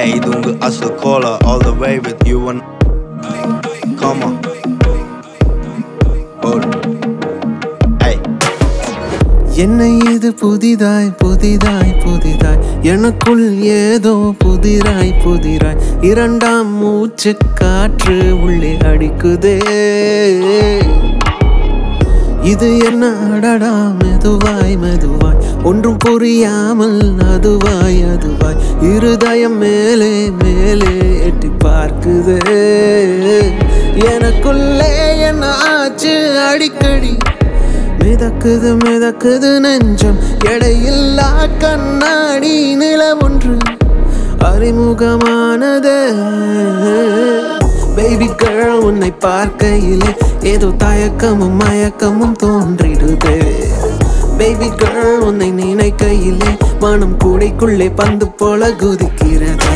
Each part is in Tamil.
Hey, இது உங்க அசல் cola all the way with you and come on. Hold. Hey. என்ன இது புதிதாய் புதிதாய் புதிதாய் எனக்குள் ஏதோ புதிராய் புதிராய் இரண்டாம் மூச்சு காற்று உள்ளே அடிக்குதே இது என்ன அடடா மெதுவாய் மெதுவாய் ஒன்றும் புரியாமல் அதுவாய் அதுவாய் இருதயம் மேலே மேலே எட்டி பார்க்குதே எனக்குள்ளே என்ன ஆச்சு அடிக்கடி மிதக்குது மிதக்குது நெஞ்சம் எடையில்லா கண்ணாடி நில ஒன்று அறிமுகமானது பேபி கேர்ள் உன்னை பார்க்கையிலே ஏதோ தயக்கமும் மயக்கமும் தோன்றிடுதே பேபி கேர்ள் உன்னை நினைக்கையிலே மனம் கூடைக்குள்ளே பந்து போல குதிக்கிறது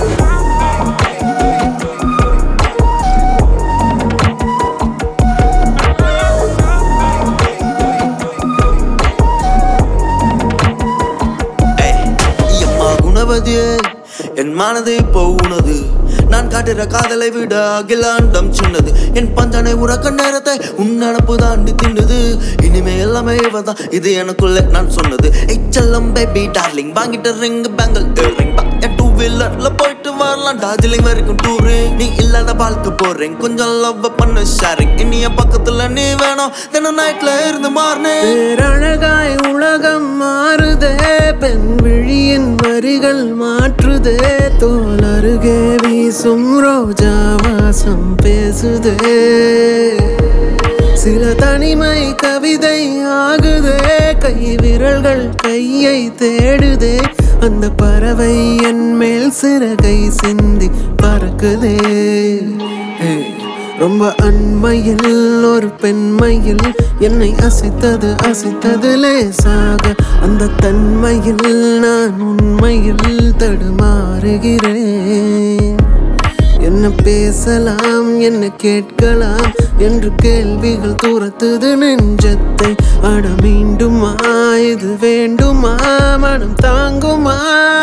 ஏய், எம்மா குணவதியே என் மனது இப்போ உனது நான் காட்டுற காதலை விட அகிலாண்டம் சின்னது என் பஞ்சனை உறக்க நேரத்தை உன் நினப்பு தாண்டி தின்னுது இனிமே எல்லாமே இவதான் இது எனக்குள்ள நான் சொன்னது எச்சல்லம் பேபி டார்லிங் வாங்கிட்ட ரிங் பேங்கல் ரிங் என் டூ வீலர்ல போயிட்டு வரலாம் டார்ஜிலிங் வரைக்கும் டூரு நீ இல்லாத வாழ்க்கை போறேன் கொஞ்சம் லவ் பண்ண ஷேரிங் இனிய பக்கத்துல நீ வேணும் தினம் நைட்ல இருந்து மாறினேன் பேரழகாய் உலகம் மாறுதே பெண் விழியின் வரிகள் மாற்றுதே தோல் அருகே வீசும் ரோஜா வாசம் பேசுதே சில தனிமை கவிதை ஆகுதே கை விரல்கள் கையை தேடுதே அந்த பறவை என் மேல் சிறகை சிந்தி பறக்குதே Hey. ரொம்ப அண்மையில் ஒரு பெண்மையில் என்னை அசைத்தது அசைத்தது லேசாக அந்த தன்மையில் நான் உண்மையில் தடுமாறுகிறேன் என்ன பேசலாம் என்ன கேட்கலாம் என்று கேள்விகள் துரத்துது நெஞ்சத்தை அட மீண்டுமா இது வேண்டுமா மனம் தாங்குமா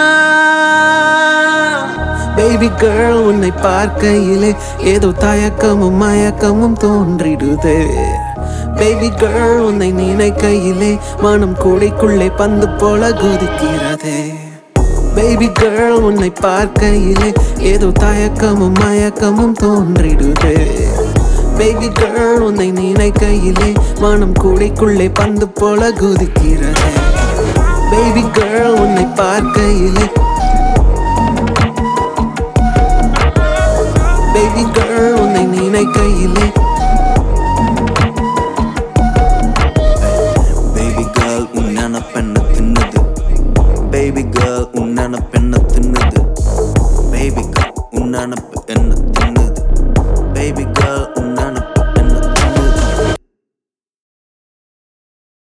பேபி கேர்ள் உன்னை பார்க்கையிலே ஏதோ தயக்கமும் மயக்கமும் தோன்றிடுதே பேபி கேர்ள் உன்னை நினைக்கையிலே மனம் கூடைக்குள்ளே பந்து போல குதிக்கிறதே பேபி கேர்ள் உன்னை பார்க்கையிலே ஏதோ தயக்கமும் மயக்கமும் தோன்றிடுதே பேபி கேர்ள் உன்னை நினைக்கையிலே மனம் கூடைக்குள்ளே பந்து போல குதிக்கிறதே பேபி கேர்ள் உன்னை பார்க்கையிலே பேபி கேர்ள் உன்னை நினைக்கையிலே பேபி கேர்ள் உன்னான பெண்ண தின்னது பேபி கேர்ள் உன்னான பெண்ண தின்னது பேபி கேர்ள் உன்னான என்ன தின்னது பேபி கேர்ள் உன்னான